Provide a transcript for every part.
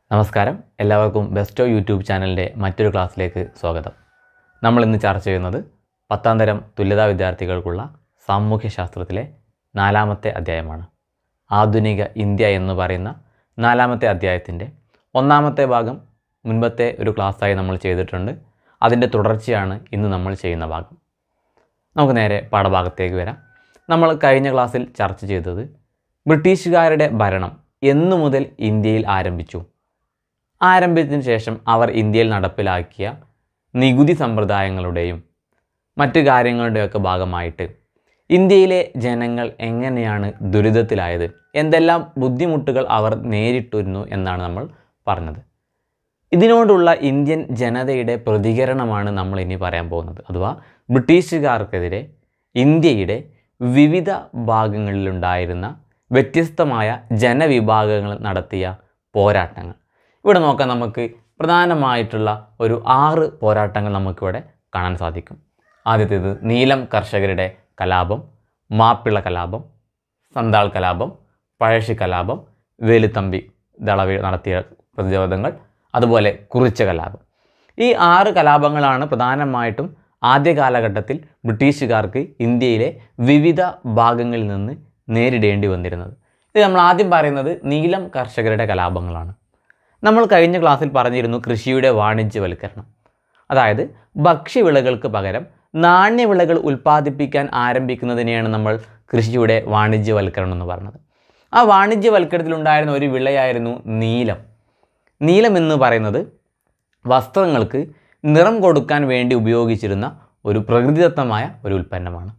നമസ്കാരം എല്ലാവർക്കും Bairstow YouTube ചാനലിൻ്റെ മറ്റൊരു ക്ലാസ്സിലേക്ക് സ്വാഗതം നമ്മൾ ഇന്ന് ചർച്ച ചെയ്യുന്നത് പത്താം തരം തുല്യതാ വിദ്യാർത്ഥികൾക്കുള്ള സാമൂഹ്യശാസ്ത്രത്തിലെ നാലാമത്തെ അധ്യായമാണ് ആധുനിക ഇന്ത്യ എന്ന് പറയുന്ന നാലാമത്തെ അധ്യായത്തിൻ്റെ ഒന്നാമത്തെ ഭാഗം മുൻപത്തെ ഒരു ക്ലാസ്സായി നമ്മൾ ചെയ്തിട്ടുണ്ട് അതിൻ്റെ തുടർച്ചയാണ് ഇന്ന് നമ്മൾ ചെയ്യുന്ന ഭാഗം നമുക്ക് നേരെ പാഠഭാഗത്തേക്ക് വരാം നമ്മൾ കഴിഞ്ഞ ക്ലാസ്സിൽ ചർച്ച ചെയ്തത് ബ്രിട്ടീഷുകാരുടെ ഭരണം എന്നു മുതൽ ഇന്ത്യയിൽ ആരംഭിച്ചു ആരംഭിച്ചതിന് ശേഷം അവർ ഇന്ത്യയിൽ നടപ്പിലാക്കിയ നികുതി സമ്പ്രദായങ്ങളുടെയും മറ്റു കാര്യങ്ങളുടെയൊക്കെ ഭാഗമായിട്ട് ഇന്ത്യയിലെ ജനങ്ങൾ എങ്ങനെയാണ് ദുരിതത്തിലായത് എന്തെല്ലാം ബുദ്ധിമുട്ടുകൾ അവർ നേരിട്ടിരുന്നു എന്നാണ് നമ്മൾ പറഞ്ഞത് ഇതിനോടുള്ള ഇന്ത്യൻ ജനതയുടെ പ്രതികരണമാണ് നമ്മൾ ഇനി പറയാൻ പോകുന്നത് അഥവാ ബ്രിട്ടീഷുകാർക്കെതിരെ ഇന്ത്യയുടെ വിവിധ ഭാഗങ്ങളിലുണ്ടായിരുന്ന വ്യത്യസ്തമായ ജനവിഭാഗങ്ങൾ നടത്തിയ പോരാട്ടങ്ങൾ ഇവിടെ നോക്കാൻ നമുക്ക് പ്രധാനമായിട്ടുള്ള ഒരു ആറ് പോരാട്ടങ്ങൾ നമുക്കിവിടെ കാണാൻ സാധിക്കും ആദ്യത്തേത് നീലം കർഷകരുടെ കലാപം മാപ്പിള കലാപം സന്താൾ കലാപം പഴശ്ശി കലാപം വേലുത്തമ്പി ദളവി നടത്തിയ പ്രതിരോധങ്ങൾ അതുപോലെ കുറിച്ച കലാപം ഈ ആറ് കലാപങ്ങളാണ് പ്രധാനമായിട്ടും ആദ്യ കാലഘട്ടത്തിൽ ബ്രിട്ടീഷുകാർക്ക് ഇന്ത്യയിലെ വിവിധ ഭാഗങ്ങളിൽ നിന്ന് നേരിടേണ്ടി വന്നിരുന്നത് ഇത് നമ്മൾ ആദ്യം പറയുന്നത് നീലം കർഷകരുടെ കലാപങ്ങളാണ് നമ്മൾ കഴിഞ്ഞ ക്ലാസ്സിൽ പറഞ്ഞിരുന്നു കൃഷിയുടെ വാണിജ്യവൽക്കരണം അതായത് ഭക്ഷ്യവിളകൾക്ക് പകരം നാണ്യവിളകൾ ഉൽപ്പാദിപ്പിക്കാൻ ആരംഭിക്കുന്നതിനെയാണ് നമ്മൾ കൃഷിയുടെ വാണിജ്യവൽക്കരണം എന്ന് പറഞ്ഞത് ആ വാണിജ്യവൽക്കരണത്തിലുണ്ടായിരുന്ന ഒരു വിളയായിരുന്നു നീലം നീലം എന്ന് പറയുന്നത് വസ്ത്രങ്ങൾക്ക് നിറം കൊടുക്കാൻ വേണ്ടി ഉപയോഗിച്ചിരുന്ന ഒരു പ്രകൃതിദത്തമായ ഒരു ഉൽപ്പന്നമാണ്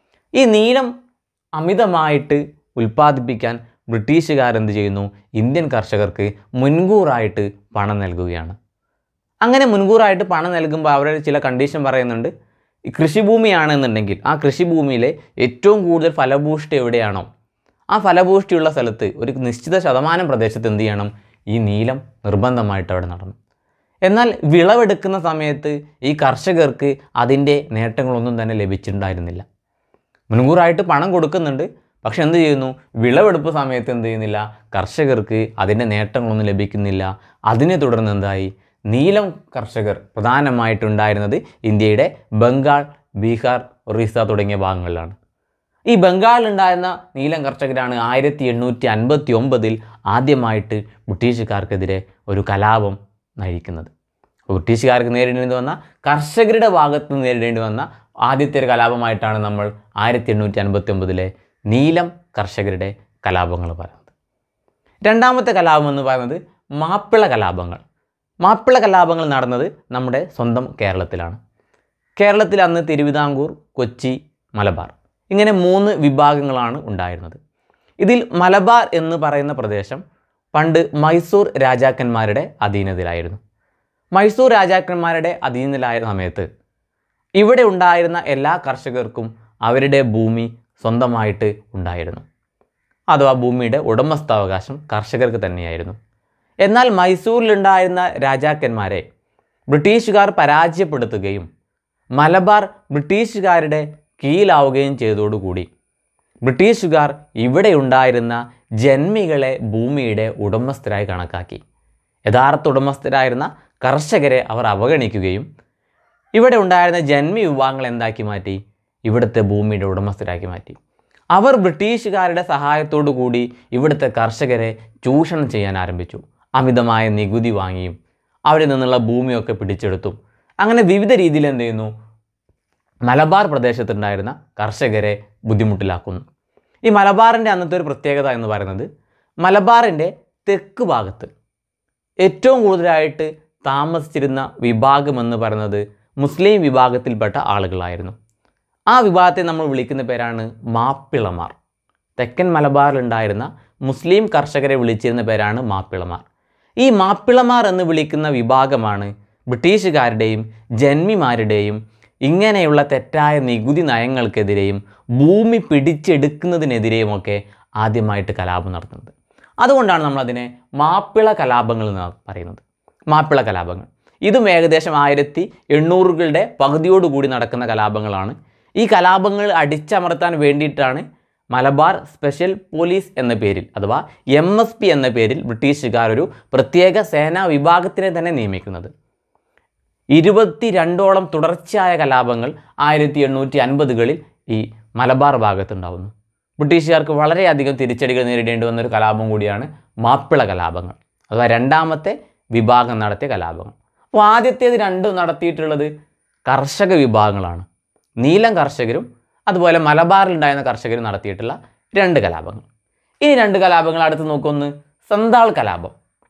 ഈ നീലം അമിതമായിട്ട് ഉൽപ്പാദിപ്പിക്കാൻ ബ്രിട്ടീഷുകാരെന്ത് ചെയ്യുന്നു ഇന്ത്യൻ കർഷകർക്ക് മുൻകൂറായിട്ട് പണം നൽകുകയാണ് അങ്ങനെ മുൻകൂറായിട്ട് പണം നൽകുമ്പോൾ അവരുടെ ചില കണ്ടീഷൻ പറയുന്നുണ്ട് ഈ കൃഷിഭൂമിയാണെന്നുണ്ടെങ്കിൽ ആ കൃഷിഭൂമിയിലെ ഏറ്റവും കൂടുതൽ ഫലഭൂഷ്ടി എവിടെയാണോ ആ ഫലഭൂഷ്ടിയുള്ള സ്ഥലത്ത് ഒരു നിശ്ചിത ശതമാനം പ്രദേശത്ത് എന്ത് ചെയ്യണം ഈ നീലം നിർബന്ധമായിട്ട് അവിടെ നടന്നു എന്നാൽ വിളവെടുക്കുന്ന സമയത്ത് ഈ കർഷകർക്ക് അതിൻ്റെ നേട്ടങ്ങളൊന്നും തന്നെ ലഭിച്ചിട്ടുണ്ടായിരുന്നില്ല മുൻകൂറായിട്ട് പണം കൊടുക്കുന്നുണ്ട് പക്ഷെ എന്ത് ചെയ്യുന്നു വിളവെടുപ്പ് സമയത്ത് എന്ത് ചെയ്യുന്നില്ല കർഷകർക്ക് അതിൻ്റെ നേട്ടങ്ങളൊന്നും ലഭിക്കുന്നില്ല അതിനെ തുടർന്ന് എന്തായി നീലം കർഷകർ പ്രധാനമായിട്ടുണ്ടായിരുന്നത് ഇന്ത്യയുടെ ബംഗാൾ ബീഹാർ ഒറീസ തുടങ്ങിയ ഭാഗങ്ങളിലാണ് ഈ ബംഗാളിലുണ്ടായിരുന്ന നീലം കർഷകരാണ് ആയിരത്തി എണ്ണൂറ്റി അൻപത്തി ഒമ്പതിൽ ആദ്യമായിട്ട് ബ്രിട്ടീഷുകാർക്കെതിരെ ഒരു കലാപം നയിക്കുന്നത് അപ്പോൾ ബ്രിട്ടീഷുകാർക്ക് നേരിടേണ്ടി വന്ന കർഷകരുടെ ഭാഗത്ത് നിന്ന് നേരിടേണ്ടി വന്ന ആദ്യത്തെ ഒരു കലാപമായിട്ടാണ് നമ്മൾ ആയിരത്തി എണ്ണൂറ്റി അൻപത്തി ഒമ്പതിലെ നീലം കർഷകരുടെ കലാപങ്ങൾ പറയുന്നത് രണ്ടാമത്തെ കലാപം എന്ന് പറയുന്നത് മാപ്പിള കലാപങ്ങൾ മാപ്പിള കലാപങ്ങൾ നടന്നത് നമ്മുടെ സ്വന്തം കേരളത്തിലാണ് കേരളത്തിൽ അന്ന് തിരുവിതാംകൂർ കൊച്ചി മലബാർ ഇങ്ങനെ മൂന്ന് വിഭാഗങ്ങളാണ് ഉണ്ടായിരുന്നത് ഇതിൽ മലബാർ എന്ന് പറയുന്ന പ്രദേശം പണ്ട് മൈസൂർ രാജാക്കന്മാരുടെ അധീനതയിലായിരുന്നു മൈസൂർ രാജാക്കന്മാരുടെ അധീനതയിലായ സമയത്ത് ഇവിടെ ഉണ്ടായിരുന്ന എല്ലാ കർഷകർക്കും അവരുടെ ഭൂമി സ്വന്തമായിട്ട് ഉണ്ടായിരുന്നു അഥവാ ഭൂമിയുടെ ഉടമസ്ഥാവകാശം കർഷകർക്ക് തന്നെയായിരുന്നു എന്നാൽ മൈസൂരിലുണ്ടായിരുന്ന രാജാക്കന്മാരെ ബ്രിട്ടീഷുകാർ പരാജയപ്പെടുത്തുകയും മലബാർ ബ്രിട്ടീഷുകാരുടെ കീഴിലാവുകയും ചെയ്തതോടുകൂടി ബ്രിട്ടീഷുകാർ ഇവിടെ ഉണ്ടായിരുന്ന ജന്മികളെ ഭൂമിയുടെ ഉടമസ്ഥരായി കണക്കാക്കി യഥാർത്ഥ ഉടമസ്ഥരായിരുന്ന കർഷകരെ അവർ അവഗണിക്കുകയും ഇവിടെ ഉണ്ടായിരുന്ന ജന്മി വിഭാഗങ്ങൾ എന്താക്കി മാറ്റി ഇവിടുത്തെ ഭൂമിയുടെ ഉടമസ്ഥരാക്കി മാറ്റി അവർ ബ്രിട്ടീഷുകാരുടെ സഹായത്തോടു കൂടി ഇവിടുത്തെ കർഷകരെ ചൂഷണം ചെയ്യാൻ ആരംഭിച്ചു അമിതമായ നികുതി വാങ്ങിയും അവരിൽ നിന്നുള്ള ഭൂമിയൊക്കെ പിടിച്ചെടുത്തും അങ്ങനെ വിവിധ രീതിയിൽ എന്ത് ചെയ്യുന്നു മലബാർ പ്രദേശത്തുണ്ടായിരുന്ന കർഷകരെ ബുദ്ധിമുട്ടിലാക്കുന്നു ഈ മലബാറിൻ്റെ അന്നത്തെ ഒരു പ്രത്യേകത എന്ന് പറയുന്നത് മലബാറിൻ്റെ തെക്ക് ഭാഗത്ത് ഏറ്റവും കൂടുതലായിട്ട് താമസിച്ചിരുന്ന വിഭാഗം എന്ന് പറയുന്നത് മുസ്ലിം വിഭാഗത്തിൽപ്പെട്ട ആളുകളായിരുന്നു ആ വിഭാഗത്തെ നമ്മൾ വിളിക്കുന്ന പേരാണ് മാപ്പിളമാർ തെക്കൻ മലബാറിലുണ്ടായിരുന്ന മുസ്ലിം കർഷകരെ വിളിച്ചിരുന്ന പേരാണ് മാപ്പിളമാർ ഈ മാപ്പിളമാർ എന്ന് വിളിക്കുന്ന വിഭാഗമാണ് ബ്രിട്ടീഷുകാരുടെയും ജന്മിമാരുടെയും ഇങ്ങനെയുള്ള തെറ്റായ നികുതി നയങ്ങൾക്കെതിരെയും ഭൂമി പിടിച്ചെടുക്കുന്നതിനെതിരെയുമൊക്കെ ആദ്യമായിട്ട് കലാപം നടത്തുന്നത് അതുകൊണ്ടാണ് നമ്മളതിനെ മാപ്പിള കലാപങ്ങൾ എന്ന് പറയുന്നത് മാപ്പിള കലാപങ്ങൾ ഇതും ഏകദേശം ആയിരത്തി എണ്ണൂറുകളുടെ പകുതിയോടുകൂടി നടക്കുന്ന കലാപങ്ങളാണ് ഈ കലാപങ്ങൾ അടിച്ചമർത്താൻ വേണ്ടിയിട്ടാണ് മലബാർ സ്പെഷ്യൽ പോലീസ് എന്ന പേരിൽ അഥവാ എം എസ് പി എന്ന പേരിൽ ബ്രിട്ടീഷുകാർ ഒരു പ്രത്യേക സേനാ വിഭാഗത്തിനെ തന്നെ നിയമിക്കുന്നത് ഇരുപത്തി രണ്ടോളം തുടർച്ചയായ കലാപങ്ങൾ ആയിരത്തി എണ്ണൂറ്റി അൻപതുകളിൽ ഈ മലബാർ ഭാഗത്തുണ്ടാവുന്നു ബ്രിട്ടീഷുകാർക്ക് വളരെയധികം തിരിച്ചടികൾ നേരിടേണ്ടി വന്ന ഒരു കലാപം കൂടിയാണ് മാപ്പിള കലാപങ്ങൾ അഥവാ രണ്ടാമത്തെ വിഭാഗം നടത്തിയ കലാപങ്ങൾ അപ്പോൾ ആദ്യത്തേത് രണ്ടും നടത്തിയിട്ടുള്ളത് കർഷക വിഭാഗങ്ങളാണ് നീലം കർഷകരും അതുപോലെ മലബാറിൽ ഉണ്ടായിരുന്ന കർഷകരും നടത്തിയിട്ടുള്ള രണ്ട് കലാപങ്ങൾ ഇനി രണ്ട് കലാപങ്ങൾ അടുത്ത് നോക്കൊന്ന് സന്താൾ കലാപം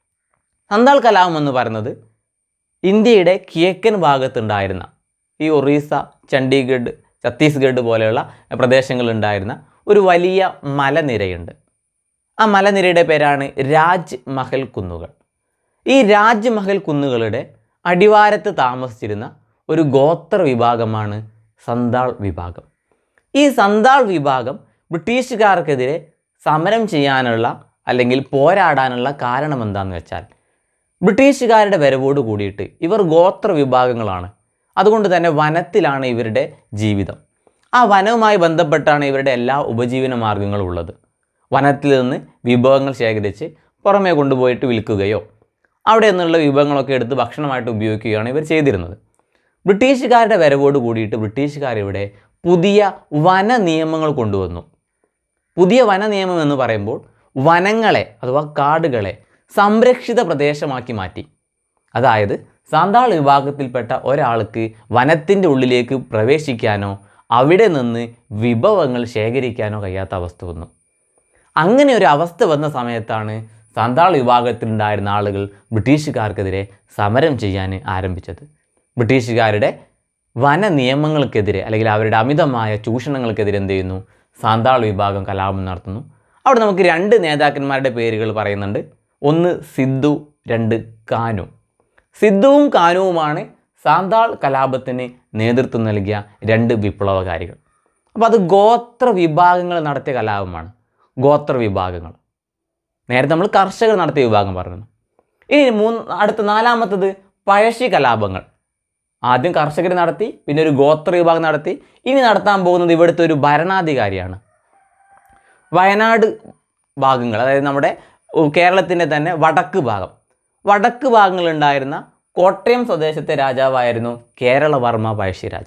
സന്താൾ കലാപം എന്ന് പറയുന്നത് ഇന്ത്യയുടെ കിഴക്കൻ ഭാഗത്തുണ്ടായിരുന്ന ഈ ഒറീസ ചണ്ഡീഗഡ് ഛത്തീസ്ഗഡ് പോലെയുള്ള പ്രദേശങ്ങളിലുണ്ടായിരുന്ന ഒരു വലിയ മലനിരയുണ്ട് ആ മലനിരയുടെ പേരാണ് രാജ് മഹൽ കുന്നുകൾ ഈ രാജ് മഹൽ കുന്നുകളുടെ അടിവാരത്ത് താമസിച്ചിരുന്ന ഒരു ഗോത്ര വിഭാഗമാണ് സന്താൾ വിഭാഗം ഈ സന്താൾ വിഭാഗം ബ്രിട്ടീഷുകാർക്കെതിരെ സമരം ചെയ്യാനുള്ള അല്ലെങ്കിൽ പോരാടാനുള്ള കാരണം എന്താണെന്ന് വെച്ചാൽ ബ്രിട്ടീഷുകാരുടെ വരവോട് കൂടിയിട്ട് ഇവർ ഗോത്ര വിഭാഗങ്ങളാണ് അതുകൊണ്ട് തന്നെ വനത്തിലാണ് ഇവരുടെ ജീവിതം ആ വനവുമായി ബന്ധപ്പെട്ടാണ് ഇവരുടെ എല്ലാ ഉപജീവന മാർഗങ്ങളും ഉള്ളത് വനത്തിൽ നിന്ന് വിഭവങ്ങൾ ശേഖരിച്ച് പുറമേ കൊണ്ടുപോയിട്ട് വിൽക്കുകയോ അവിടെ നിന്നുള്ള വിഭവങ്ങളൊക്കെ എടുത്ത് ഭക്ഷണമായിട്ട് ഉപയോഗിക്കുകയാണ് ഇവർ ചെയ്തിരുന്നത് ബ്രിട്ടീഷുകാരുടെ വരവോട് കൂടിയിട്ട് ബ്രിട്ടീഷുകാർ ഇവിടെ പുതിയ വന നിയമങ്ങൾ കൊണ്ടുവന്നു പുതിയ വന നിയമം എന്ന് പറയുമ്പോൾ വനങ്ങളെ അഥവാ കാടുകളെ സംരക്ഷിത പ്രദേശമാക്കി മാറ്റി അതായത് സാന്താൾ വിഭാഗത്തിൽപ്പെട്ട ഒരാൾക്ക് വനത്തിൻ്റെ ഉള്ളിലേക്ക് പ്രവേശിക്കാനോ അവിടെ നിന്ന് വിഭവങ്ങൾ ശേഖരിക്കാനോ കഴിയാത്ത അവസ്ഥ വന്നു അങ്ങനെ ഒരു അവസ്ഥ വന്ന സമയത്താണ് സാന്താൾ വിഭാഗത്തിലുണ്ടായിരുന്ന ആളുകൾ ബ്രിട്ടീഷുകാർക്കെതിരെ സമരം ചെയ്യാൻ ആരംഭിച്ചത് ബ്രിട്ടീഷുകാരുടെ വന നിയമങ്ങൾക്കെതിരെ അല്ലെങ്കിൽ അവരുടെ അമിതമായ ചൂഷണങ്ങൾക്കെതിരെ എന്ത് ചെയ്യുന്നു സാന്താൾ വിഭാഗം കലാപം നടത്തുന്നു അവിടെ നമുക്ക് രണ്ട് നേതാക്കന്മാരുടെ പേരുകൾ പറയുന്നുണ്ട് ഒന്ന് സിദ്ധു രണ്ട് കാനു സിദ്ധുവും കാനുവുമാണ് സാന്താൾ കലാപത്തിന് നേതൃത്വം നൽകിയ രണ്ട് വിപ്ലവകാരികൾ അപ്പോൾ അത് ഗോത്ര വിഭാഗങ്ങൾ നടത്തിയ കലാപമാണ് ഗോത്ര വിഭാഗങ്ങൾ നേരത്തെ നമ്മൾ കർഷകർ നടത്തിയ വിഭാഗം പറഞ്ഞു ഇനി മൂന്ന് അടുത്ത നാലാമത്തത് പഴശ്ശി കലാപങ്ങൾ ആദ്യം കർഷകർ നടത്തി പിന്നെ ഒരു ഗോത്ര വിഭാഗം നടത്തി ഇനി നടത്താൻ പോകുന്നത് ഇവിടുത്തെ ഒരു ഭരണാധികാരിയാണ് വയനാട് ഭാഗങ്ങൾ അതായത് നമ്മുടെ കേരളത്തിൻ്റെ തന്നെ വടക്ക് ഭാഗം വടക്ക് ഭാഗങ്ങളുണ്ടായിരുന്ന കോട്ടയം സ്വദേശത്തെ രാജാവായിരുന്നു കേരളവർമ്മ പഴശ്ശിരാജ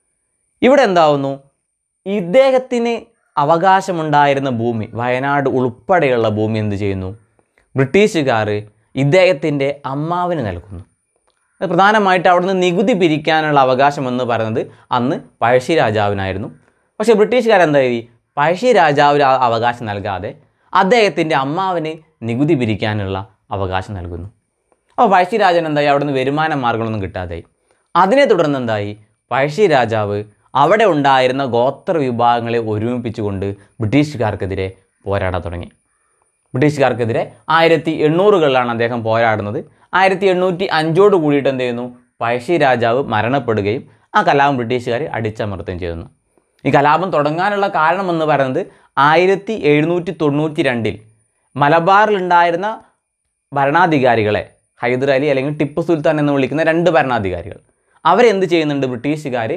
ഇവിടെ എന്താവുന്നു ഇദ്ദേഹത്തിന് അവകാശമുണ്ടായിരുന്ന ഭൂമി വയനാട് ഉൾപ്പെടെയുള്ള ഭൂമി എന്ത് ചെയ്യുന്നു ബ്രിട്ടീഷുകാർ ഇദ്ദേഹത്തിൻ്റെ അമ്മാവിന് നൽകുന്നു അത് പ്രധാനമായിട്ട് അവിടുന്ന് നികുതി പിരിക്കാനുള്ള അവകാശം എന്ന് പറയുന്നത് അന്ന് പഴശ്ശി രാജാവിനായിരുന്നു പക്ഷേ ബ്രിട്ടീഷുകാരെന്താ ചെയ്തി പഴശ്ശി രാജാവിന് ആ അവകാശം നൽകാതെ അദ്ദേഹത്തിൻ്റെ അമ്മാവിന് നികുതി പിരിക്കാനുള്ള അവകാശം നൽകുന്നു അപ്പോൾ പഴശ്ശി രാജൻ എന്തായി അവിടുന്ന് വരുമാന മാർഗങ്ങളൊന്നും കിട്ടാതായി അതിനെ തുടർന്ന് എന്തായി പഴശ്ശി രാജാവ് അവിടെ ഉണ്ടായിരുന്ന ഗോത്ര വിഭാഗങ്ങളെ ഒരുമിപ്പിച്ചുകൊണ്ട് ബ്രിട്ടീഷുകാർക്കെതിരെ പോരാടാൻ തുടങ്ങി ബ്രിട്ടീഷുകാർക്കെതിരെ ആയിരത്തി എണ്ണൂറുകളിലാണ് അദ്ദേഹം പോരാടുന്നത് ആയിരത്തി എണ്ണൂറ്റി അഞ്ചോട് കൂടിയിട്ട് എന്ത് ചെയ്യുന്നു പഴശ്ശി രാജാവ് മരണപ്പെടുകയും ആ കലാപം ബ്രിട്ടീഷുകാർ അടിച്ചമർത്തുകയും ചെയ്യുന്നു ഈ കലാപം തുടങ്ങാനുള്ള കാരണം എന്ന് പറയുന്നത് ആയിരത്തി എഴുന്നൂറ്റി തൊണ്ണൂറ്റി രണ്ടിൽ മലബാറിലുണ്ടായിരുന്ന ഭരണാധികാരികളെ ഹൈദർ അലി അല്ലെങ്കിൽ ടിപ്പു സുൽത്താൻ എന്ന് വിളിക്കുന്ന രണ്ട് ഭരണാധികാരികൾ അവരെന്ത് ചെയ്യുന്നുണ്ട് ബ്രിട്ടീഷുകാർ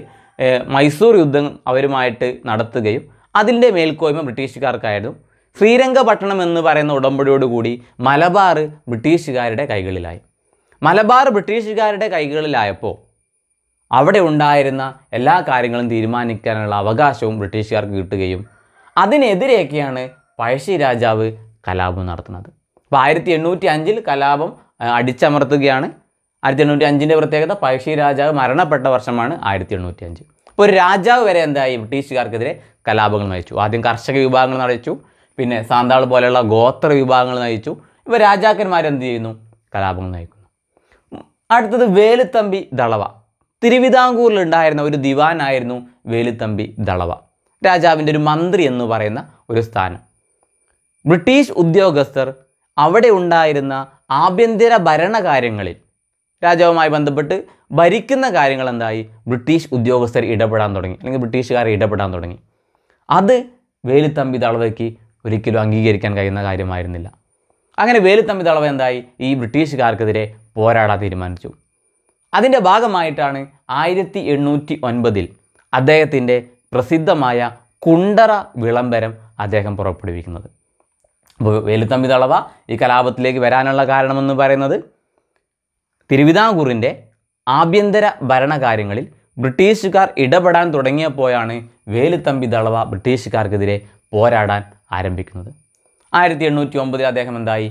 മൈസൂർ യുദ്ധം അവരുമായിട്ട് നടത്തുകയും അതിൻ്റെ മേൽക്കോയ്മ ബ്രിട്ടീഷുകാർക്കായിരുന്നു ശ്രീരംഗപട്ടണം എന്ന് പറയുന്ന ഉടമ്പടിയോടുകൂടി മലബാർ ബ്രിട്ടീഷുകാരുടെ കൈകളിലായി മലബാർ ബ്രിട്ടീഷുകാരുടെ കൈകളിലായപ്പോൾ അവിടെ ഉണ്ടായിരുന്ന എല്ലാ കാര്യങ്ങളും തീരുമാനിക്കാനുള്ള അവകാശവും ബ്രിട്ടീഷുകാർക്ക് കിട്ടുകയും അതിനെതിരെയൊക്കെയാണ് പഴശ്ശി രാജാവ് കലാപം നടത്തുന്നത് അപ്പോൾ ആയിരത്തി എണ്ണൂറ്റി അഞ്ചിൽ കലാപം ആ, അടിച്ചമർത്തുകയാണ് ആയിരത്തി എണ്ണൂറ്റി അഞ്ചിൻ്റെ പ്രത്യേകത പഴശ്ശി രാജാവ് മരണപ്പെട്ട വർഷമാണ് ആയിരത്തി എണ്ണൂറ്റി അഞ്ച് അപ്പോൾ ഒരു രാജാവ് വരെ എന്തായി ബ്രിട്ടീഷുകാർക്കെതിരെ കലാപങ്ങൾ നയിച്ചു ആദ്യം കർഷക വിഭാഗങ്ങൾ നയിച്ചു പിന്നെ സാന്താൾ പോലെയുള്ള ഗോത്ര വിഭാഗങ്ങൾ നയിച്ചു ഇപ്പോൾ രാജാക്കന്മാരെന്ത് ചെയ്യുന്നു കലാപങ്ങൾ നയിക്കുന്നു അടുത്തത് വേലുത്തമ്പി ദളവ തിരുവിതാംകൂറിൽ ഉണ്ടായിരുന്ന ഒരു ദിവാനായിരുന്നു വേലുത്തമ്പി ദളവ രാജാവിൻ്റെ ഒരു മന്ത്രി എന്ന് പറയുന്ന ഒരു സ്ഥാനം ബ്രിട്ടീഷ് ഉദ്യോഗസ്ഥർ അവിടെ ഉണ്ടായിരുന്ന ആഭ്യന്തര ഭരണകാര്യങ്ങളിൽ രാജാവുമായി ബന്ധപ്പെട്ട് ഭരിക്കുന്ന കാര്യങ്ങൾ എന്തായി ബ്രിട്ടീഷ് ഉദ്യോഗസ്ഥർ ഇടപെടാൻ തുടങ്ങി അല്ലെങ്കിൽ ബ്രിട്ടീഷുകാർ ഇടപെടാൻ തുടങ്ങി അത് വേലുത്തമ്പി ദളവയ്ക്ക് ഒരിക്കലും അംഗീകരിക്കാൻ കഴിയുന്ന കാര്യമായിരുന്നില്ല അങ്ങനെ വേലുത്തമ്പി ദളവ എന്തായി ഈ ബ്രിട്ടീഷുകാർക്കെതിരെ പോരാടാൻ തീരുമാനിച്ചു അതിൻ്റെ ഭാഗമായിട്ടാണ് ആയിരത്തി എണ്ണൂറ്റി ഒൻപതിൽ അദ്ദേഹത്തിൻ്റെ പ്രസിദ്ധമായ കുണ്ടറ വിളംബരം അദ്ദേഹം പുറപ്പെടുവിക്കുന്നത് അപ്പോൾ വേലുത്തമ്പി ദളവ ഈ കലാപത്തിലേക്ക് വരാനുള്ള കാരണമെന്ന് പറയുന്നത് തിരുവിതാംകൂറിൻ്റെ ആഭ്യന്തര ഭരണകാര്യങ്ങളിൽ ബ്രിട്ടീഷുകാർ ഇടപെടാൻ തുടങ്ങിയപ്പോഴാണ് വേലുത്തമ്പി ദളവ ബ്രിട്ടീഷുകാർക്കെതിരെ പോരാടാൻ ആരംഭിക്കുന്നത് ആയിരത്തി എണ്ണൂറ്റി ഒമ്പതിൽ അദ്ദേഹം എന്തായി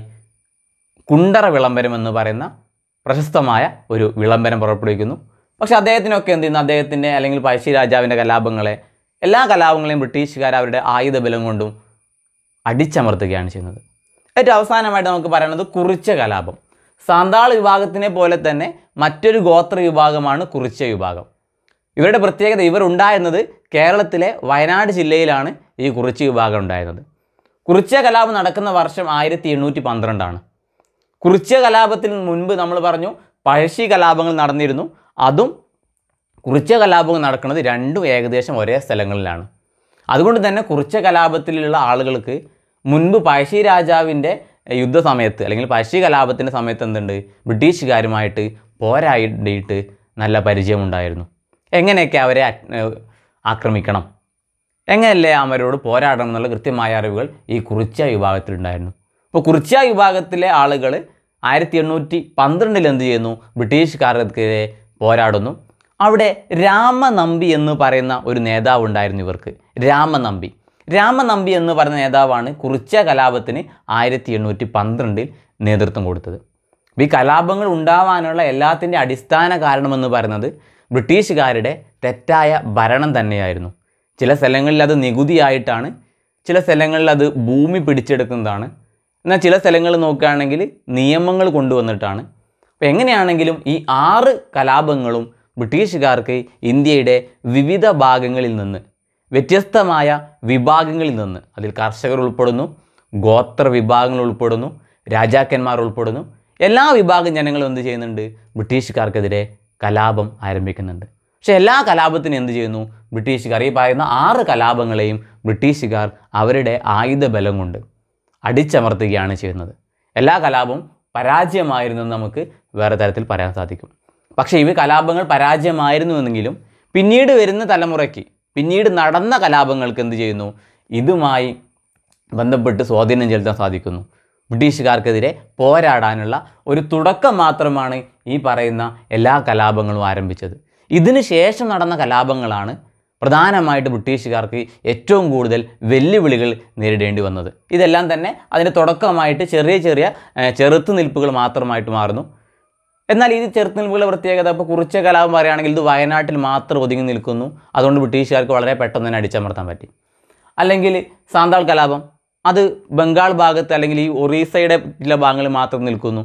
കുണ്ടറ വിളംബരം എന്ന് പറയുന്ന പ്രശസ്തമായ ഒരു വിളംബരം പുറപ്പെടുവിക്കുന്നു പക്ഷേ അദ്ദേഹത്തിനൊക്കെ എന്ത് ചെയ്യുന്നു അദ്ദേഹത്തിൻ്റെ അല്ലെങ്കിൽ പഴശ്ശി രാജാവിൻ്റെ കലാപങ്ങളെ എല്ലാ കലാപങ്ങളെയും ബ്രിട്ടീഷുകാർ അവരുടെ ആയുധബലം കൊണ്ടും അടിച്ചമർത്തുകയാണ് ചെയ്യുന്നത് ഏറ്റവും അവസാനമായിട്ട് നമുക്ക് പറയുന്നത് കുറിച്ച കലാപം സാന്താൾ വിഭാഗത്തിനെ പോലെ തന്നെ മറ്റൊരു ഗോത്ര വിഭാഗമാണ് കുറിച്ച വിഭാഗം ഇവരുടെ പ്രത്യേകത ഇവർ ഉണ്ടായിരുന്നത് കേരളത്തിലെ വയനാട് ജില്ലയിലാണ് ഈ കുറിച്ച വിഭാഗം ഉണ്ടായിരുന്നത് കുറിച്ച കലാപം നടക്കുന്ന വർഷം ആയിരത്തി എണ്ണൂറ്റി പന്ത്രണ്ടാണ് കുറിച്യ കലാപത്തിന് മുൻപ് നമ്മൾ പറഞ്ഞു പഴശ്ശി കലാപങ്ങൾ നടന്നിരുന്നു അതും കുറിച്യ കലാപങ്ങൾ നടക്കുന്നത് രണ്ടും ഏകദേശം ഒരേ സ്ഥലങ്ങളിലാണ് അതുകൊണ്ട് തന്നെ കുറിച്യ കലാപത്തിലുള്ള ആളുകൾക്ക് മുൻപ് പഴശ്ശി രാജാവിൻ്റെ യുദ്ധസമയത്ത് അല്ലെങ്കിൽ പഴശ്ശി കലാപത്തിൻ്റെ സമയത്ത് എന്തുണ്ട് ബ്രിട്ടീഷുകാരുമായിട്ട് പോരാടിയിട്ട് നല്ല പരിചയമുണ്ടായിരുന്നു എങ്ങനെയൊക്കെ അവരെ അറ്റ്- ഏഹ് ആക്രമിക്കണം എങ്ങനെയല്ലേ അവരോട് പോരാടണം എന്നുള്ള കൃത്യമായ അറിവുകൾ ഈ കുറിച്ച വിഭാഗത്തിലുണ്ടായിരുന്നു അപ്പോൾ കുറിച്ച വിഭാഗത്തിലെ ആളുകൾ ആയിരത്തി എണ്ണൂറ്റി പന്ത്രണ്ടിൽ എന്ത് ചെയ്യുന്നു ബ്രിട്ടീഷുകാർക്കെതിരെ പോരാടുന്നു അവിടെ രാമനമ്പി എന്ന് പറയുന്ന ഒരു നേതാവ് ഉണ്ടായിരുന്നു ഇവർക്ക് രാമനമ്പി രാമനമ്പി എന്ന് പറയുന്ന നേതാവാണ് കുറിച്ച കലാപത്തിന് ആയിരത്തി എണ്ണൂറ്റി പന്ത്രണ്ടിൽ നേതൃത്വം കൊടുത്തത് അപ്പോൾ ഈ കലാപങ്ങൾ ഉണ്ടാവാനുള്ള എല്ലാത്തിൻ്റെ അടിസ്ഥാന കാരണമെന്ന് പറയുന്നത് ബ്രിട്ടീഷുകാരുടെ തെറ്റായ ഭരണം തന്നെയായിരുന്നു ചില സ്ഥലങ്ങളിൽ അത് നികുതിയായിട്ടാണ് ചില സ്ഥലങ്ങളിൽ അത് ഭൂമി പിടിച്ചെടുക്കുന്നതാണ് എന്നാൽ ചില സ്ഥലങ്ങളിൽ നോക്കുകയാണെങ്കിൽ നിയമങ്ങൾ കൊണ്ടുവന്നിട്ടാണ് അപ്പോൾ എങ്ങനെയാണെങ്കിലും ഈ ആറ് കലാപങ്ങളും ബ്രിട്ടീഷുകാർക്ക് ഇന്ത്യയുടെ വിവിധ ഭാഗങ്ങളിൽ നിന്ന് വ്യത്യസ്തമായ വിഭാഗങ്ങളിൽ നിന്ന് അതിൽ കർഷകർ ഉൾപ്പെടുന്നു ഗോത്ര വിഭാഗങ്ങൾ ഉൾപ്പെടുന്നു രാജാക്കന്മാർ ഉൾപ്പെടുന്നു എല്ലാ വിഭാഗം ജനങ്ങളും എന്ത് ചെയ്യുന്നുണ്ട് ബ്രിട്ടീഷുകാർക്കെതിരെ കലാപം ആരംഭിക്കുന്നുണ്ട് പക്ഷേ എല്ലാ കലാപത്തിനും എന്ത് ചെയ്യുന്നു ബ്രിട്ടീഷുകാർ ഈ പറയുന്ന ആറ് കലാപങ്ങളെയും ബ്രിട്ടീഷുകാർ അവരുടെ ആയുധബലം കൊണ്ട് അടിച്ചമർത്തുകയാണ് ചെയ്യുന്നത് എല്ലാ കലാപവും പരാജയമായിരുന്നു എന്ന് നമുക്ക് വേറെ തരത്തിൽ പറയാൻ സാധിക്കും പക്ഷേ ഇവ കലാപങ്ങൾ പരാജയമായിരുന്നുവെങ്കിലും പിന്നീട് വരുന്ന തലമുറയ്ക്ക് പിന്നീട് നടന്ന കലാപങ്ങൾക്ക് എന്ത് ചെയ്യുന്നു ഇതുമായി ബന്ധപ്പെട്ട് സ്വാധീനം ചെലുത്താൻ സാധിക്കുന്നു ബ്രിട്ടീഷുകാർക്കെതിരെ പോരാടാനുള്ള ഒരു തുടക്കം മാത്രമാണ് ഈ പറയുന്ന എല്ലാ കലാപങ്ങളും ആരംഭിച്ചത് ഇതിന് ശേഷം നടന്ന കലാപങ്ങളാണ് പ്രധാനമായിട്ട് ബ്രിട്ടീഷുകാർക്ക് ഏറ്റവും കൂടുതൽ വെല്ലുവിളികൾ നേരിടേണ്ടി വന്നത് ഇതെല്ലാം തന്നെ അതിൻ്റെ തുടക്കമായിട്ട് ചെറിയ ചെറിയ ഏഹ്, ചെറുത്തുനിൽപ്പുകൾ മാത്രമായിട്ട് മാറുന്നു എന്നാൽ ഈ ചെറുത്തുനിൽപ്പുകളുടെ പ്രത്യേകത ഇപ്പോൾ കുറിച്ച കലാപം പറയുകയാണെങ്കിൽ ഇത് വയനാട്ടിൽ മാത്രം ഒതുങ്ങി നിൽക്കുന്നു അതുകൊണ്ട് ബ്രിട്ടീഷുകാർക്ക് വളരെ പെട്ടെന്ന് തന്നെ അടിച്ചമർത്താൻ പറ്റി അല്ലെങ്കിൽ സാന്താൾ കലാപം അത് ബംഗാൾ ഭാഗത്ത് അല്ലെങ്കിൽ ഈ ഒറീസയുടെ ചില ഭാഗങ്ങളിൽ മാത്രം നിൽക്കുന്നു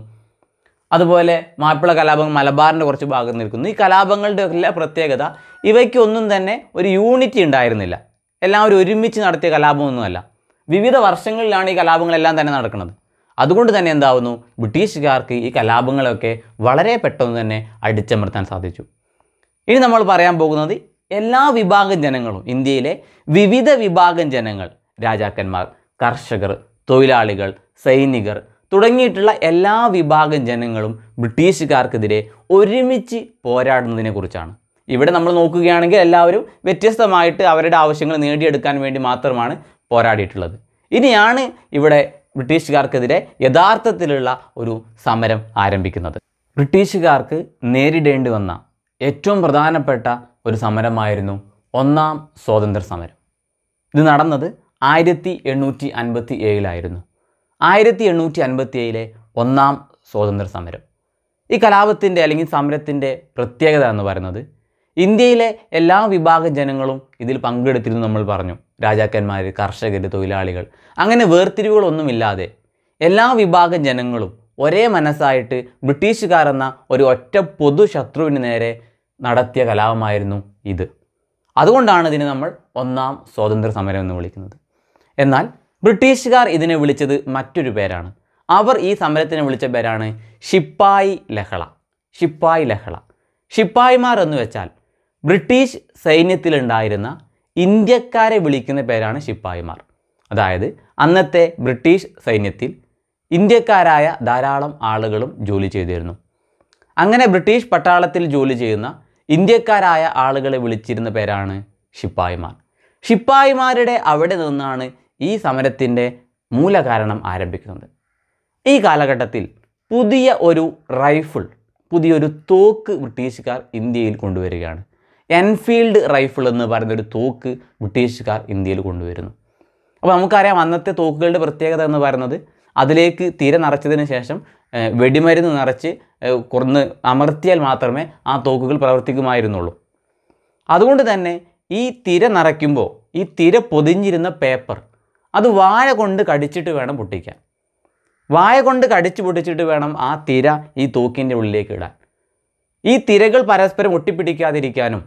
അതുപോലെ മാപ്പിള കലാപം മലബാറിൻ്റെ കുറച്ച് ഭാഗത്ത് നിൽക്കുന്നു ഈ കലാപങ്ങളുടെ എല്ലാ പ്രത്യേകത ഇവയ്ക്കൊന്നും തന്നെ ഒരു യൂണിറ്റി ഉണ്ടായിരുന്നില്ല എല്ലാവരും ഒരുമിച്ച് നടത്തിയ കലാപമൊന്നുമല്ല വിവിധ വർഷങ്ങളിലാണ് ഈ കലാപങ്ങളെല്ലാം തന്നെ നടക്കുന്നത് അതുകൊണ്ട് തന്നെ എന്താവുന്നു ബ്രിട്ടീഷുകാർക്ക് ഈ കലാപങ്ങളൊക്കെ വളരെ പെട്ടെന്ന് തന്നെ അടിച്ചമർത്താൻ സാധിച്ചു ഇനി നമ്മൾ പറയാൻ പോകുന്നത് എല്ലാ വിഭാഗം ജനങ്ങളും ഇന്ത്യയിലെ വിവിധ വിഭാഗം ജനങ്ങൾ രാജാക്കന്മാർ കർഷകർ തൊഴിലാളികൾ സൈനികർ തുടങ്ങിയിട്ടുള്ള എല്ലാ വിഭാഗം ജനങ്ങളും ബ്രിട്ടീഷുകാർക്കെതിരെ ഒരുമിച്ച് പോരാടുന്നതിനെ കുറിച്ചാണ് ഇവിടെ നമ്മൾ നോക്കുകയാണെങ്കിൽ എല്ലാവരും വ്യത്യസ്തമായിട്ട് അവരുടെ ആവശ്യങ്ങൾ നേടിയെടുക്കാൻ വേണ്ടി മാത്രമാണ് പോരാടിയിട്ടുള്ളത് ഇനിയാണ് ഇവിടെ ബ്രിട്ടീഷുകാർക്കെതിരെ യഥാർത്ഥത്തിലുള്ള ഒരു സമരം ആരംഭിക്കുന്നത് ബ്രിട്ടീഷുകാർക്ക് നേരിടേണ്ടി വന്ന ഏറ്റവും പ്രധാനപ്പെട്ട ഒരു സമരമായിരുന്നു ഒന്നാം സ്വാതന്ത്ര്യ സമരം ഇത് നടന്നത് ആയിരത്തി എണ്ണൂറ്റി അൻപത്തി ഏഴിലായിരുന്നു ആയിരത്തി എണ്ണൂറ്റി അൻപത്തി ഏഴിലെ ഒന്നാം സ്വാതന്ത്ര്യ സമരം ഈ കലാപത്തിൻ്റെ അല്ലെങ്കിൽ സമരത്തിൻ്റെ പ്രത്യേകത എന്ന് പറയുന്നത് ഇന്ത്യയിലെ എല്ലാ വിഭാഗം ജനങ്ങളും ഇതിൽ പങ്കെടുത്തിരുന്നു നമ്മൾ പറഞ്ഞു രാജാക്കന്മാർ കർഷകർ തൊഴിലാളികൾ അങ്ങനെ വേർതിരിവുകളൊന്നുമില്ലാതെ എല്ലാ വിഭാഗം ജനങ്ങളും ഒരേ മനസ്സായിട്ട് ബ്രിട്ടീഷുകാർ എന്ന ഒരു ഒറ്റ പൊതു ശത്രുവിന് നേരെ നടത്തിയ കലാപമായിരുന്നു ഇത് അതുകൊണ്ടാണ് ഇതിനെ നമ്മൾ ഒന്നാം സ്വാതന്ത്ര്യ സമരം എന്ന് വിളിക്കുന്നത് എന്നാൽ ബ്രിട്ടീഷുകാർ ഇതിനെ വിളിച്ചത് മറ്റൊരു പേരാണ് അവർ ഈ സമരത്തിനെ വിളിച്ച പേരാണ് ഷിപ്പായി ലഹള ഷിപ്പായി ലഹള ഷിപ്പായിമാർ എന്ന് വെച്ചാൽ ബ്രിട്ടീഷ് സൈന്യത്തിലുണ്ടായിരുന്ന ഇന്ത്യക്കാരെ വിളിക്കുന്ന പേരാണ് ശിപ്പായിമാർ അതായത് അന്നത്തെ ബ്രിട്ടീഷ് സൈന്യത്തിൽ ഇന്ത്യക്കാരായ ധാരാളം ആളുകളും ജോലി ചെയ്തിരുന്നു അങ്ങനെ ബ്രിട്ടീഷ് പട്ടാളത്തിൽ ജോലി ചെയ്യുന്ന ഇന്ത്യക്കാരായ ആളുകളെ വിളിച്ചിരുന്ന പേരാണ് ശിപ്പായിമാർ ശിപ്പായിമാരുടെ അവിടെ നിന്നാണ് ഈ സമരത്തിൻ്റെ മൂലകാരണം ആരംഭിക്കുന്നത് ഈ കാലഘട്ടത്തിൽ പുതിയ ഒരു റൈഫിൾ പുതിയൊരു തോക്ക് ബ്രിട്ടീഷുകാർ ഇന്ത്യയിൽ കൊണ്ടുവരികയാണ് എൻഫീൽഡ് റൈഫിൾ എന്ന് പറയുന്ന ഒരു തോക്ക് ബ്രിട്ടീഷുകാർ ഇന്ത്യയിൽ കൊണ്ടുവരുന്നു അപ്പോൾ നമുക്കറിയാം അന്നത്തെ തോക്കുകളുടെ പ്രത്യേകത എന്ന് പറയുന്നത് അതിലേക്ക് തിര നിറച്ചതിന് ശേഷം ഏഹ്, വെടിമരുന്ന് നിറച്ച് ഏഹ്, കുറന്ന് അമർത്തിയാൽ മാത്രമേ ആ തോക്കുകൾ പ്രവർത്തിക്കുമായിരുന്നുള്ളൂ അതുകൊണ്ട് തന്നെ ഈ തിര നിറയ്ക്കുമ്പോൾ ഈ തിര പൊതിഞ്ഞിരുന്ന പേപ്പർ അത് വാഴ കൊണ്ട് കടിച്ചിട്ട് വേണം പൊട്ടിക്കാൻ വായ കൊണ്ട് കടിച്ചു പൊട്ടിച്ചിട്ട് വേണം ആ തിര ഈ തോക്കിൻ്റെ ഉള്ളിലേക്ക് ഇടാൻ ഈ തിരകൾ പരസ്പരം ഒട്ടിപ്പിടിക്കാതിരിക്കാനും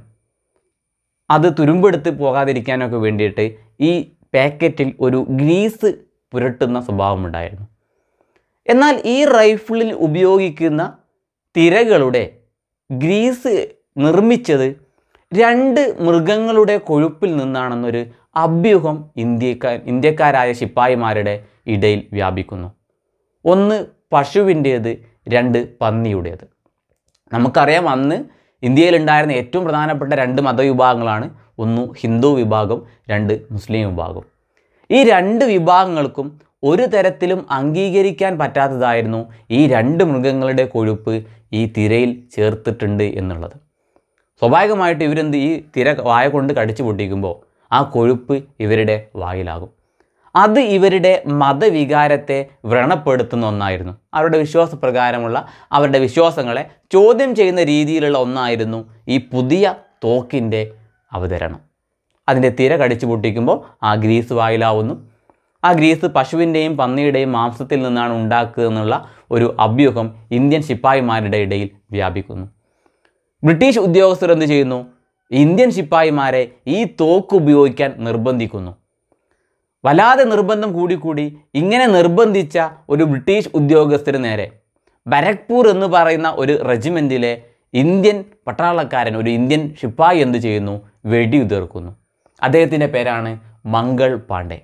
അത് തുരുമ്പെടുത്ത് പോകാതിരിക്കാനൊക്കെ വേണ്ടിയിട്ട് ഈ പാക്കറ്റിൽ ഒരു ഗ്രീസ് പുരട്ടുന്ന സ്വഭാവമുണ്ടായിരുന്നു എന്നാൽ ഈ റൈഫിളിൽ ഉപയോഗിക്കുന്ന തിരകളുടെ ഗ്രീസ് നിർമ്മിച്ചത് രണ്ട് മൃഗങ്ങളുടെ കൊഴുപ്പിൽ നിന്നാണെന്നൊരു അഭ്യൂഹം ഇന്ത്യക്കാർ ഇന്ത്യക്കാരായ ശിപ്പായിമാരുടെ ഇടയിൽ വ്യാപിക്കുന്നു ഒന്ന് പശുവിൻ്റേത് രണ്ട് പന്നിയുടേത് നമുക്കറിയാം അന്ന് ഇന്ത്യയിലുണ്ടായിരുന്ന ഏറ്റവും പ്രധാനപ്പെട്ട രണ്ട് മതവിഭാഗങ്ങളാണ് ഒന്ന് ഹിന്ദു വിഭാഗം രണ്ട് മുസ്ലിം വിഭാഗം ഈ രണ്ട് വിഭാഗങ്ങൾക്കും ഒരു തരത്തിലും അംഗീകരിക്കാൻ പറ്റാത്തതായിരുന്നു ഈ രണ്ട് മൃഗങ്ങളുടെ കൊഴുപ്പ് ഈ തിരയിൽ ചേർത്തിട്ടുണ്ട് എന്നുള്ളത് സ്വാഭാവികമായിട്ട് ഇവരെന്ത് ഈ തിര വായ കൊണ്ട് കടിച്ചു പൊട്ടിക്കുമ്പോൾ ആ കൊഴുപ്പ് ഇവരുടെ വായിലാകും അത് ഇവരുടെ മതവികാരത്തെ വ്രണപ്പെടുത്തുന്ന ഒന്നായിരുന്നു അവരുടെ വിശ്വാസപ്രകാരമുള്ള അവരുടെ വിശ്വാസങ്ങളെ ചോദ്യം ചെയ്യുന്ന രീതിയിലുള്ള ഒന്നായിരുന്നു ഈ പുതിയ തോക്കിൻ്റെ അവതരണം അതിൻ്റെ തിര കടിച്ചു പൊട്ടിക്കുമ്പോൾ ആ ഗ്രീസ് വായിലാവുന്നു ആ ഗ്രീസ് പശുവിൻ്റെയും പന്നിയുടെയും മാംസത്തിൽ നിന്നാണ് ഉണ്ടാക്കുക എന്നുള്ള ഒരു അഭ്യൂഹം ഇന്ത്യൻ ശിപ്പായിമാരുടെ ഇടയിൽ വ്യാപിക്കുന്നു ബ്രിട്ടീഷ് ഉദ്യോഗസ്ഥർ എന്ത് ചെയ്യുന്നു ഇന്ത്യൻ ശിപ്പായിമാരെ ഈ തോക്ക് ഉപയോഗിക്കാൻ നിർബന്ധിക്കുന്നു വല്ലാതെ നിർബന്ധം കൂടിക്കൂടി ഇങ്ങനെ നിർബന്ധിച്ച ഒരു ബ്രിട്ടീഷ് ഉദ്യോഗസ്ഥന് നേരെ ബരക്പൂർ എന്ന് പറയുന്ന ഒരു റെജിമെൻറ്റിലെ ഇന്ത്യൻ പട്ടാളക്കാരൻ ഒരു ഇന്ത്യൻ ശിപ്പായി എന്ത് ചെയ്യുന്നു വെടിയുതിർക്കുന്നു അദ്ദേഹത്തിൻ്റെ പേരാണ് മംഗൾ പാണ്ഡെ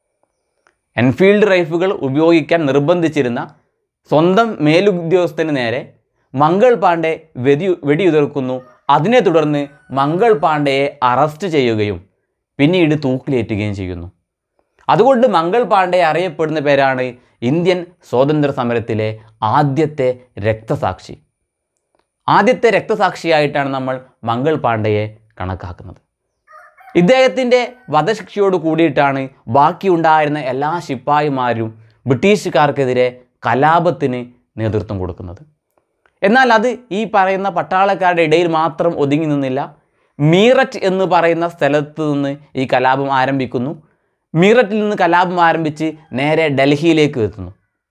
എൻഫീൽഡ് റൈഫിളുകൾ ഉപയോഗിക്കാൻ നിർബന്ധിച്ചിരുന്ന സ്വന്തം മേലുദ്യോഗസ്ഥന് നേരെ മംഗൾ പാണ്ഡെ വെടി വെടിയുതിർക്കുന്നു അതിനെ തുടർന്ന് മംഗൾ പാണ്ഡെയെ അറസ്റ്റ് ചെയ്യുകയും പിന്നീട് തൂക്കിലേറ്റുകയും ചെയ്യുന്നു അതുകൊണ്ട് മംഗൾ പാണ്ഡെ അറിയപ്പെടുന്ന പേരാണ് ഇന്ത്യൻ സ്വാതന്ത്ര്യ സമരത്തിലെ ആദ്യത്തെ രക്തസാക്ഷി ആദ്യത്തെ രക്തസാക്ഷിയായിട്ടാണ് നമ്മൾ മംഗൾ പാണ്ഡെയെ കണക്കാക്കുന്നത് ഇദ്ദേഹത്തിൻ്റെ വധശിക്ഷയോട് കൂടിയിട്ടാണ് ബാക്കിയുണ്ടായിരുന്ന എല്ലാ ശിപ്പായിമാരും ബ്രിട്ടീഷുകാർക്കെതിരെ കലാപത്തിന് നേതൃത്വം കൊടുക്കുന്നത് എന്നാൽ അത് ഈ പറയുന്ന പട്ടാളക്കാരുടെ ഇടയിൽ മാത്രം ഒതുങ്ങി നിന്നില്ല മീററ്റ് എന്ന് പറയുന്ന സ്ഥലത്ത് നിന്ന് ഈ കലാപം ആരംഭിക്കുന്നു മീററ്റിൽ നിന്ന് കലാപം ആരംഭിച്ച് നേരെ ഡൽഹിയിലേക്ക് എത്തുന്നു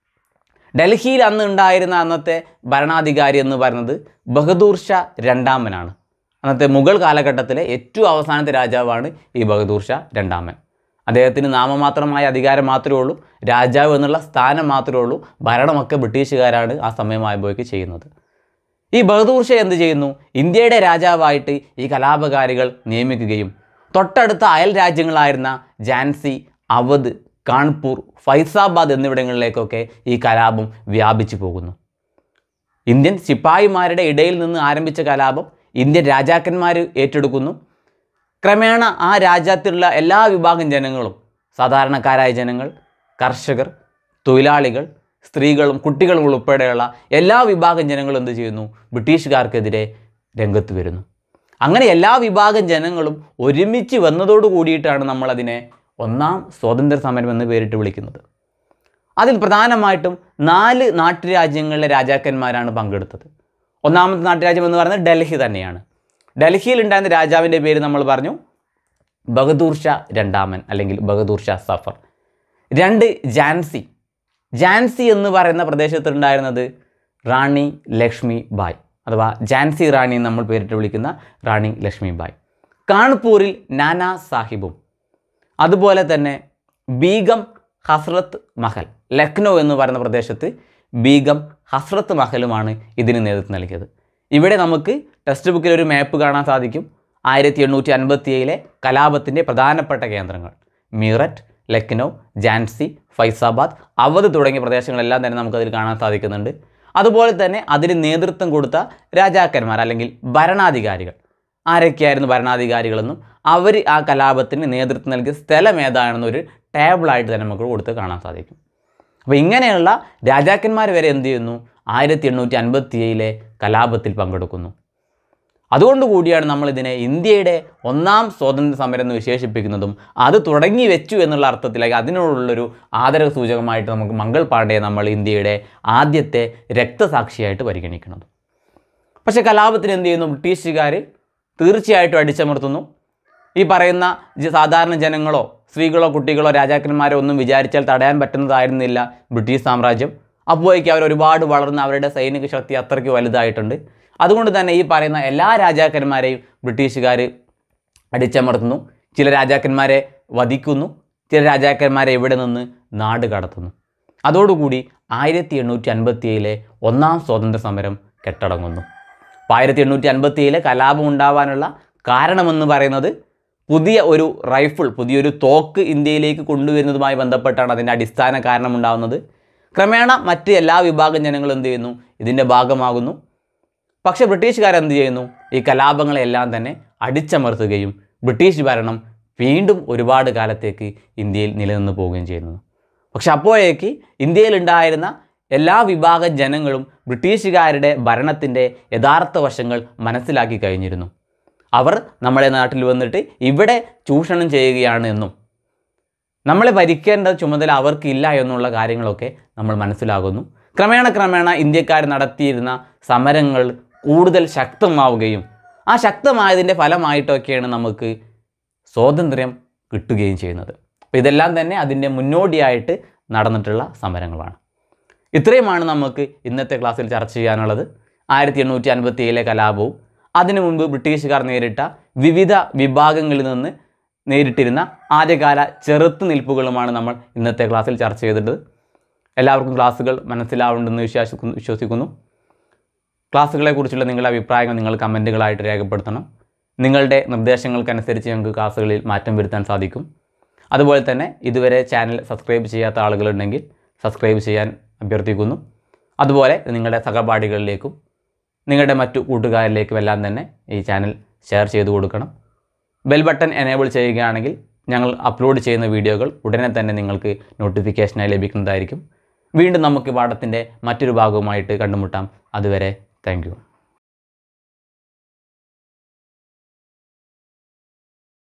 ഡൽഹിയിൽ അന്ന് ഉണ്ടായിരുന്ന അന്നത്തെ ഭരണാധികാരി എന്ന് പറയുന്നത് ബഹദൂർ ഷാ രണ്ടാമനാണ് അന്നത്തെ മുഗൾ കാലഘട്ടത്തിലെ ഏറ്റവും അവസാനത്തെ രാജാവാണ് ഈ ബഹദൂർ ഷാ രണ്ടാമൻ അദ്ദേഹത്തിന് നാമമാത്രമായ അധികാരം മാത്രമേ ഉള്ളൂ രാജാവ് എന്നുള്ള സ്ഥാനം മാത്രമേ ഉള്ളൂ ഭരണമൊക്കെ ബ്രിട്ടീഷുകാരാണ് ആ സമയമായപ്പോഴേക്ക് ചെയ്യുന്നത് ഈ ബഹദൂർ ഷാ എന്ത് ചെയ്യുന്നു ഇന്ത്യയുടെ രാജാവായിട്ട് ഈ കലാപകാരികൾ നിയമിക്കുകയും തൊട്ടടുത്ത അയൽ രാജ്യങ്ങളായിരുന്ന ജാൻസി അവധ് കാൺപൂർ ഫൈസാബാദ് എന്നിവിടങ്ങളിലേക്കൊക്കെ ഈ കലാപം വ്യാപിച്ചു പോകുന്നു ഇന്ത്യൻ സിപ്പായിമാരുടെ ഇടയിൽ നിന്ന് ആരംഭിച്ച കലാപം ഇന്ത്യൻ രാജാക്കന്മാർ ഏറ്റെടുക്കുന്നു ക്രമേണ ആ രാജ്യത്തിലുള്ള എല്ലാ വിഭാഗം ജനങ്ങളും സാധാരണക്കാരായ ജനങ്ങൾ കർഷകർ തൊഴിലാളികൾ സ്ത്രീകളും കുട്ടികളും ഉൾപ്പെടെയുള്ള എല്ലാ വിഭാഗം ജനങ്ങളും എന്ത് ചെയ്യുന്നു ബ്രിട്ടീഷുകാർക്കെതിരെ രംഗത്ത് വരുന്നു അങ്ങനെ എല്ലാ വിഭാഗം ജനങ്ങളും ഒരുമിച്ച് വന്നതോടു കൂടിയിട്ടാണ് നമ്മളതിനെ ഒന്നാം സ്വാതന്ത്ര്യ സമരം എന്ന് പേരിട്ട് വിളിക്കുന്നത് അതിൽ പ്രധാനമായിട്ടും നാല് നാട്ടുരാജ്യങ്ങളിലെ രാജാക്കന്മാരാണ് പങ്കെടുത്തത് ഒന്നാമത്തെ നാട്ടുരാജ്യം എന്ന് പറയുന്നത് ഡൽഹി തന്നെയാണ് ഡൽഹിയിൽ ഉണ്ടായിരുന്ന രാജാവിൻ്റെ പേര് നമ്മൾ പറഞ്ഞു ബഹദൂർ ഷാ രണ്ടാമൻ അല്ലെങ്കിൽ ബഹദൂർ ഷാ സഫർ രണ്ട് ജാൻസി ജാൻസി എന്ന് പറയുന്ന പ്രദേശത്തുണ്ടായിരുന്നത് റാണി ലക്ഷ്മി ബായ് അഥവാ ജാൻസി റാണി എന്ന് നമ്മൾ പേരിട്ട് വിളിക്കുന്ന റാണി ലക്ഷ്മി ബായ് കാൺപൂരിൽ നാനാ സാഹിബും അതുപോലെ തന്നെ ബീഗം ഹസ്രത്ത് മഹൽ ലക്നൗ എന്ന് പറയുന്ന പ്രദേശത്ത് ബീഗം ഹസ്രത്ത് മഹലുമാണ് ഇതിന് നേതൃത്വം നൽകിയത് ഇവിടെ നമുക്ക് ടെക്സ്റ്റ് ബുക്കിൽ ഒരു മാപ്പ് കാണാൻ സാധിക്കും ആയിരത്തി എണ്ണൂറ്റി അൻപത്തി ഏഴിലെ കലാപത്തിൻ്റെ പ്രധാനപ്പെട്ട കേന്ദ്രങ്ങൾ മീററ്റ് ലക്നൗ ജാൻസി ഫൈസാബാദ് അവധ് തുടങ്ങിയ പ്രദേശങ്ങളെല്ലാം തന്നെ നമുക്കതിൽ കാണാൻ സാധിക്കുന്നുണ്ട് അതുപോലെ തന്നെ അതിന് നേതൃത്വം കൊടുത്ത രാജാക്കന്മാർ അല്ലെങ്കിൽ ഭരണാധികാരികൾ ആരൊക്കെയായിരുന്നു ഭരണാധികാരികളെന്നും അവർ ആ കലാപത്തിന് നേതൃത്വം നൽകിയ സ്ഥലം ഏതാണെന്നൊരു ടേബിളായിട്ട് തന്നെ നമുക്ക് കൊടുത്ത് കാണാൻ സാധിക്കും അപ്പോൾ ഇങ്ങനെയുള്ള രാജാക്കന്മാർ വരെ എന്ത് ചെയ്യുന്നു ആയിരത്തി എണ്ണൂറ്റി അൻപത്തി ഏഴിലെ കലാപത്തിൽ പങ്കെടുക്കുന്നു അതുകൊണ്ട് കൂടിയാണ് നമ്മൾ ഇതിനെ ഇന്ത്യയുടെ ഒന്നാം സ്വാതന്ത്ര്യ സമരം എന്ന് വിശേഷിപ്പിക്കുന്നതും അത് തുടങ്ങി വെച്ചു എന്നുള്ള അർത്ഥത്തിലേക്ക് അതിനോടുള്ളൊരു ആദരവ് സൂചകമായിട്ട് നമുക്ക് മംഗൾ പാണ്ഡെയെ നമ്മൾ ഇന്ത്യയുടെ ആദ്യത്തെ രക്തസാക്ഷിയായിട്ട് പരിഗണിക്കുന്നത് പക്ഷേ കലാപത്തിന് എന്ത് ചെയ്യുന്നു ബ്രിട്ടീഷുകാർ തീർച്ചയായിട്ടും അടിച്ചമർത്തുന്നു ഈ പറയുന്ന ജ- സാധാരണ ജനങ്ങളോ സ്ത്രീകളോ കുട്ടികളോ രാജാക്കന്മാരോ ഒന്നും വിചാരിച്ചാൽ തടയാൻ പറ്റുന്നതായിരുന്നില്ല ബ്രിട്ടീഷ് സാമ്രാജ്യം അപ്പോഴേക്ക് അവർ ഒരുപാട് വളർന്ന് അവരുടെ സൈനിക ശക്തി അത്രയ്ക്ക് വലുതായിട്ടുണ്ട് അതുകൊണ്ട് തന്നെ ഈ പറയുന്ന എല്ലാ രാജാക്കന്മാരെയും ബ്രിട്ടീഷുകാർ അടിച്ചമർത്തുന്നു ചില രാജാക്കന്മാരെ വധിക്കുന്നു ചില രാജാക്കന്മാരെ ഇവിടെ നിന്ന് നാട് കടത്തുന്നു അതോടുകൂടി ആയിരത്തി എണ്ണൂറ്റി അൻപത്തി ഏഴിലെ ഒന്നാം സ്വാതന്ത്ര്യ സമരം കെട്ടടങ്ങുന്നു അപ്പോൾ ആയിരത്തി എണ്ണൂറ്റി അൻപത്തി ഏഴിലെ കലാപം ഉണ്ടാവാനുള്ള കാരണമെന്ന് പറയുന്നത് പുതിയ ഒരു റൈഫിൾ പുതിയൊരു തോക്ക് ഇന്ത്യയിലേക്ക് കൊണ്ടുവരുന്നതുമായി ബന്ധപ്പെട്ടാണ് അതിൻ്റെ അടിസ്ഥാന കാരണമുണ്ടാകുന്നത് ക്രമേണ മറ്റ് എല്ലാ വിഭാഗം ജനങ്ങളും എന്ത് ചെയ്യുന്നു ഇതിൻ്റെ ഭാഗമാകുന്നു പക്ഷേ ബ്രിട്ടീഷുകാർ എന്ത് ചെയ്യുന്നു ഈ കലാപങ്ങളെല്ലാം തന്നെ അടിച്ചമർത്തുകയും ബ്രിട്ടീഷ് ഭരണം വീണ്ടും ഒരുപാട് കാലത്തേക്ക് ഇന്ത്യയിൽ നിലനിന്ന് പോവുകയും ചെയ്യുന്നു പക്ഷെ അപ്പോഴേക്ക് ഇന്ത്യയിലുണ്ടായിരുന്ന എല്ലാ വിഭാഗം ജനങ്ങളും ബ്രിട്ടീഷുകാരുടെ ഭരണത്തിൻ്റെ യഥാർത്ഥ വശങ്ങൾ മനസ്സിലാക്കി കഴിഞ്ഞിരുന്നു അവർ നമ്മുടെ നാട്ടിൽ വന്നിട്ട് ഇവിടെ ചൂഷണം ചെയ്യുകയാണ് എന്നും നമ്മളെ ഭരിക്കേണ്ട ചുമതല അവർക്കില്ല എന്നുള്ള കാര്യങ്ങളൊക്കെ നമ്മൾ മനസ്സിലാകുന്നു ക്രമേണ ക്രമേണ ഇന്ത്യക്കാർ നടത്തിയിരുന്ന സമരങ്ങൾ കൂടുതൽ ശക്തമാവുകയും ആ ശക്തമായതിൻ്റെ ഫലമായിട്ടൊക്കെയാണ് നമുക്ക് സ്വാതന്ത്ര്യം കിട്ടുകയും ചെയ്യുന്നത് അപ്പോൾ ഇതെല്ലാം തന്നെ അതിൻ്റെ മുന്നോടിയായിട്ട് നടന്നിട്ടുള്ള സമരങ്ങളാണ് ഇത്രയുമാണ് നമുക്ക് ഇന്നത്തെ ക്ലാസ്സിൽ ചർച്ച ചെയ്യാനുള്ളത് ആയിരത്തി എണ്ണൂറ്റി അൻപത്തി ഏഴിലെ കലാപവും അതിനു മുൻപ് ബ്രിട്ടീഷുകാർ നേരിട്ട വിവിധ വിഭാഗങ്ങളിൽ നിന്ന് നേരിട്ടിരുന്ന ആദ്യകാല ചെറുത്ത് നിൽപ്പുകളുമാണ് നമ്മൾ ഇന്നത്തെ ക്ലാസ്സിൽ ചർച്ച ചെയ്തിട്ടത് എല്ലാവർക്കും ക്ലാസ്സുകൾ മനസ്സിലാവുണ്ടെന്ന് വിശ്വാസിക്കുന്നു വിശ്വസിക്കുന്നു ക്ലാസ്സുകളെക്കുറിച്ചുള്ള നിങ്ങളുടെ അഭിപ്രായങ്ങൾ നിങ്ങൾ കമൻറ്റുകളായിട്ട് രേഖപ്പെടുത്തണം നിങ്ങളുടെ നിർദ്ദേശങ്ങൾക്കനുസരിച്ച് ഞങ്ങൾക്ക് ക്ലാസ്സുകളിൽ മാറ്റം വരുത്താൻ സാധിക്കും അതുപോലെ തന്നെ ഇതുവരെ ചാനൽ സബ്സ്ക്രൈബ് ചെയ്യാത്ത ആളുകളുണ്ടെങ്കിൽ സബ്സ്ക്രൈബ് ചെയ്യാൻ അഭ്യർത്ഥിക്കുന്നു അതുപോലെ നിങ്ങളുടെ സഹപാഠികളിലേക്കും നിങ്ങളുടെ മറ്റു കൂട്ടുകാരിലേക്കും എല്ലാം തന്നെ ഈ ചാനൽ ഷെയർ ചെയ്തു കൊടുക്കണം ബെൽ ബട്ടൺ എനേബിൾ ചെയ്യുകയാണെങ്കിൽ ഞങ്ങൾ അപ്ലോഡ് ചെയ്യുന്ന വീഡിയോകൾ ഉടനെ തന്നെ നിങ്ങൾക്ക് നോട്ടിഫിക്കേഷനായി ലഭിക്കുന്നതായിരിക്കും വീണ്ടും നമുക്ക് പാഠത്തിൻ്റെ മറ്റൊരു ഭാഗവുമായിട്ട് കണ്ടുമുട്ടാം അതുവരെ താങ്ക്